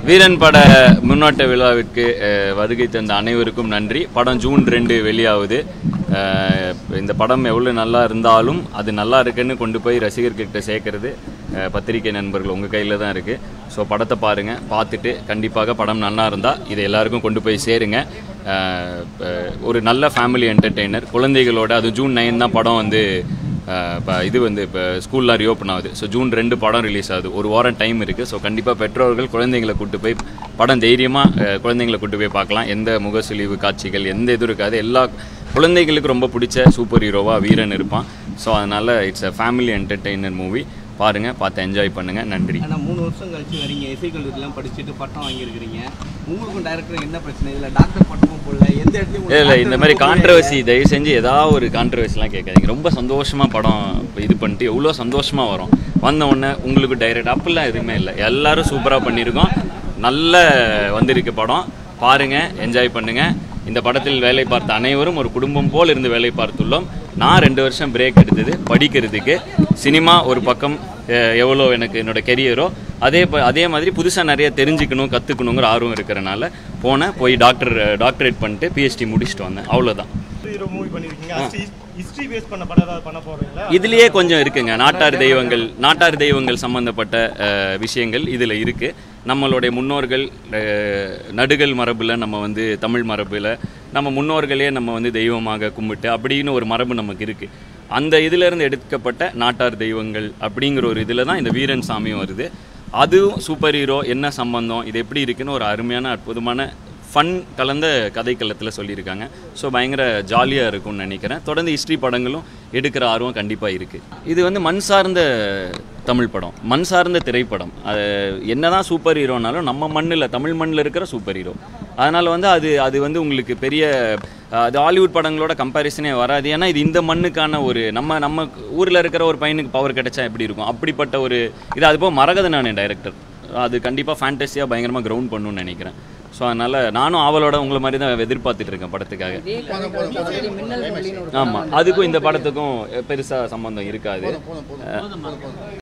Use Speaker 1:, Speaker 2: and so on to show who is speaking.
Speaker 1: வீரன் பட முன்னோட்ட விழாவிற்கு அஹ், வருகை தந்த அனைவருக்கும் நன்றி படம் ஜூன் ரெண்டு வெளியாகுது அஹ், இந்த படம் எவ்வளோ நல்லா இருந்தாலும் அது நல்லா இருக்குன்னு கொண்டு போய் ரசிகர்கிட்ட சேர்க்கறது அஹ், பத்திரிகை நண்பர்கள் உங்கள் கையில் தான் இருக்குது ஸோ படத்தை பாருங்கள் பார்த்துட்டு கண்டிப்பாக படம் நல்லா இருந்தால் இதை எல்லாருக்கும் கொண்டு போய் சேருங்க அஹ், அஹ், ஒரு நல்ல ஃபேமிலி என்டர்டெய்னர் குழந்தைகளோட அது ஜூன் நைன் தான் படம் வந்து இப்போ இது வந்து இப்போ ஸ்கூல்லாம் ரீஓப்பன் ஆகுது ஸோ ஜூன் ரெண்டு படம் ரிலீஸ் ஆகுது ஒரு வாரம் டைம் இருக்குது ஸோ கண்டிப்பாக பெற்றோர்கள் குழந்தைங்களை கூட்டு போய் படம் தைரியமாக குழந்தைங்களை கூட்டு போய் பார்க்கலாம் எந்த முகசுழிவு காட்சிகள் எந்த இதுவும் இருக்காது எல்லா குழந்தைகளுக்கு ரொம்ப பிடிச்ச சூப்பர் ஹீரோவாக வீரன் இருப்பான் ஸோ அதனால் it's a family entertainer movie பாருங்கள் பார்த்து என்ஜாய் பண்ணுங்கள் நன்றி
Speaker 2: ஆனால் மூணு வருஷம் கழிச்சு வரீங்க இசை கல்லூரிலாம் படிச்சுட்டு பட்டம் வாங்கியிருக்கிறீங்க உங்களுக்கும் டைரக்டர் என்ன பிரச்சனை இதில் டாக்டர் பட்டமும் போடல எந்த இடத்துலையும்
Speaker 1: இல்லை இல்லை இந்த மாதிரி கான்ட்ரவர்சி தயவு செஞ்சு ஏதாவது ஒரு கான்ட்ரவர்சிலாம் கேட்காதீங்க ரொம்ப சந்தோஷமாக படம் இது பண்ணிட்டு எவ்வளோ சந்தோஷமாக வரும் வந்த உடனே உங்களுக்கு டைரக்ட் அப்படிலாம் எதுவுமே இல்லை எல்லாரும் சூப்பராக பண்ணியிருக்கோம் நல்ல வந்திருக்கு படம் பாருங்க என்ஜாய் பண்ணுங்க இந்த படத்தில் வேலை பார்த்த அனைவரும் ஒரு குடும்பம் போல் இருந்து வேலை பார்த்துள்ளோம் நான் ரெண்டு வருஷம் பிரேக் எடுத்தது படிக்கிறதுக்கு சினிமா ஒரு பக்கம் அஹ், எவ்வளோ எனக்கு என்னோட கெரியரோ அதே ப- அதே மாதிரி புதுசாக நிறைய தெரிஞ்சுக்கணும் கற்றுக்கணுங்கிற ஆர்வம் இருக்கிறனால போனேன் போய் டாக்டர் டாக்டரேட் பண்ணிட்டு பிஹெச்டி முடிச்சுட்டு வந்தேன் அவ்வளோதான்
Speaker 3: ஹீரோ மூவி பண்ணிருக்கீங்க ஹிஸ்டரி பேஸ் பண்ண படம் ஏதாவது பண்ண போறீங்களா
Speaker 1: இதுலயே கொஞ்சம் இருக்குங்க நாட்டார் தெய்வங்கள் நாட்டார் தெய்வங்கள் சம்பந்தப்பட்ட அஹ், விஷயங்கள் இதுல இருக்கு நம்மளுடைய முன்னோர்கள் அஹ், நடுகள் மரபுல நம்ம வந்து தமிழ் மரபுல நம்ம முன்னோர்களே நம்ம வந்து தெய்வமாக கும்பிட்டு அப்படின்னு ஒரு மரபு நமக்கு இருக்கு அந்த இதுல இருந்து எடுக்கப்பட்ட நாட்டார் தெய்வங்கள் அப்படிங்கிற ஒரு இதுல தான் இந்த வீரன் சாமியும் வருது அதுவும் சூப்பர் ஹீரோ என்ன சம்பந்தம் இது எப்படி இருக்குன்னு ஒரு அருமையான அற்புதமான ஃபன் கலந்த கதைக்களத்தில் சொல்லியிருக்காங்க ஸோ பயங்கர ஜாலியாக இருக்கும்னு நினைக்கிறேன் தொடர்ந்து ஹிஸ்ட்ரி படங்களும் எடுக்கிற ஆர்வம் கண்டிப்பாக இருக்குது இது வந்து மண் சார்ந்த தமிழ் படம் மண் சார்ந்த திரைப்படம் அது என்னதான் சூப்பர் ஹீரோனாலும் நம்ம மண்ணில் தமிழ் மண்ணில் இருக்கிற சூப்பர் ஹீரோ அதனால் வந்து அது அது வந்து உங்களுக்கு பெரிய அஹ், அது ஹாலிவுட் படங்களோட கம்பேரிசனே வராது ஏன்னா இது இந்த மண்ணுக்கான ஒரு நம்ம நம்ம ஊரில் இருக்கிற ஒரு பையனுக்கு பவர் கிடைச்சா எப்படி இருக்கும் அப்படிப்பட்ட ஒரு இது அது போக மரகத நானே டைரக்டர் அது கண்டிப்பாக ஃபேண்டஸியாக பயங்கரமாக கிரவுண்ட் பண்ணணும்னு நினைக்கிறேன் ஸோ அதனால் நானும் ஆவலோட உங்களை மாதிரி தான் எதிர்பார்த்துட்டு இருக்கேன் படத்துக்காக ஆமாம் அதுக்கும் இந்த படத்துக்கும் பெருசாக சம்பந்தம் இருக்காது